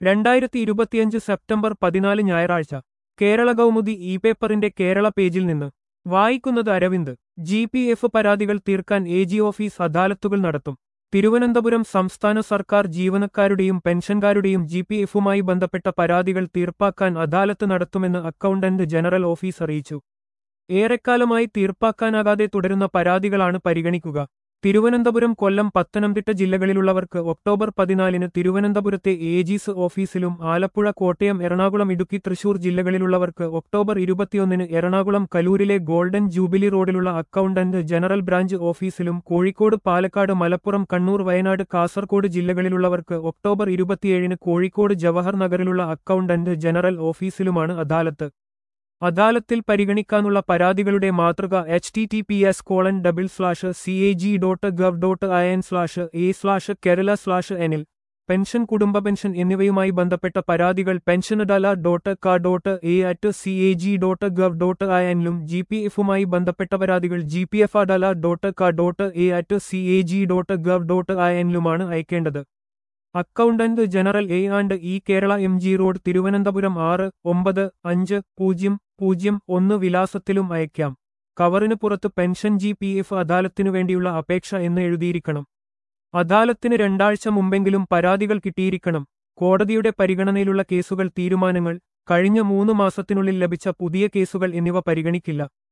രണ്ടായിരത്തി ഇരുപത്തിയഞ്ച് സെപ്റ്റംബർ പതിനാല് ഞായറാഴ്ച കേരള കൗമുദി ഇ പേപ്പറിന്റെ കേരള പേജിൽ നിന്ന് വായിക്കുന്നത് അരവിന്ദ് ജി പി എഫ് പരാതികൾ തീർക്കാൻ എ ജി ഓഫീസ് അദാലത്തുകൾ നടത്തും തിരുവനന്തപുരം സംസ്ഥാന സർക്കാർ ജീവനക്കാരുടെയും പെൻഷൻകാരുടെയും ജി പി എഫുമായി ബന്ധപ്പെട്ട പരാതികൾ തീർപ്പാക്കാൻ അദാലത്ത് നടത്തുമെന്ന് അക്കൗണ്ടന്റ് ജനറൽ ഓഫീസ് അറിയിച്ചു ഏറെക്കാലമായി തീർപ്പാക്കാനാകാതെ തുടരുന്ന പരാതികളാണ് പരിഗണിക്കുക തിരുവനന്തപുരം കൊല്ലം പത്തനംതിട്ട ജില്ലകളിലുള്ളവർക്ക് ഒക്ടോബർ പതിനാലിന് തിരുവനന്തപുരത്തെ ഏജീസ് ഓഫീസിലും ആലപ്പുഴ കോട്ടയം എറണാകുളം ഇടുക്കി തൃശൂർ ജില്ലകളിലുള്ളവർക്ക് ഒക്ടോബർ ഇരുപത്തിയൊന്നിന് എറണാകുളം കലൂരിലെ ഗോൾഡൻ ജൂബിലി റോഡിലുള്ള അക്കൗണ്ടന്റ് ജനറൽ ബ്രാഞ്ച് ഓഫീസിലും കോഴിക്കോട് പാലക്കാട് മലപ്പുറം കണ്ണൂർ വയനാട് കാസർകോട് ജില്ലകളിലുള്ളവർക്ക് ഒക്ടോബർ ഇരുപത്തിയേഴിന് കോഴിക്കോട് ജവഹർ നഗറിലുള്ള അക്കൗണ്ടന്റ് ജനറൽ ഓഫീസിലുമാണ് അദാലത്ത് അദാലത്തിൽ പരിഗണിക്കാനുള്ള പരാതികളുടെ മാതൃക H T T P S colon double slash C A G dot gov dot I N slash A slash Kerala slash എനിൽ പെൻഷൻ കുടുംബ പെൻഷൻ എന്നിവയുമായി ബന്ധപ്പെട്ട പരാതികൾ പെൻഷനഡാല ഡോട്ട് ക dot A at C A G dot gov dot I എന്നിലും G P എഫുമായി ബന്ധപ്പെട്ട പരാതികൾ ജി പി എഫ് അഡാല ഡോട്ട് ക dot A at C A G dot gov dot I എന്നിലുമാണ് അയക്കേണ്ടത് accountant general A and E Kerala M G road Thiruvananthapuram ആറ് ഒമ്പത് അഞ്ച് പൂജ്യം പൂജ്യം ഒന്ന് വിലാസത്തിലും അയക്കാം കവറിന് പുറത്ത് പെൻഷൻ ജി പി എഫ് അദാലത്തിനു വേണ്ടിയുള്ള അപേക്ഷ എന്ന് എഴുതിയിരിക്കണം അദാലത്തിന് രണ്ടാഴ്ച മുമ്പെങ്കിലും പരാതികൾ കിട്ടിയിരിക്കണം കോടതിയുടെ പരിഗണനയിലുള്ള കേസുകൾ തീരുമാനങ്ങൾ കഴിഞ്ഞ മൂന്ന് മാസത്തിനുള്ളിൽ ലഭിച്ച പുതിയ കേസുകൾ എന്നിവ പരിഗണിക്കില്ല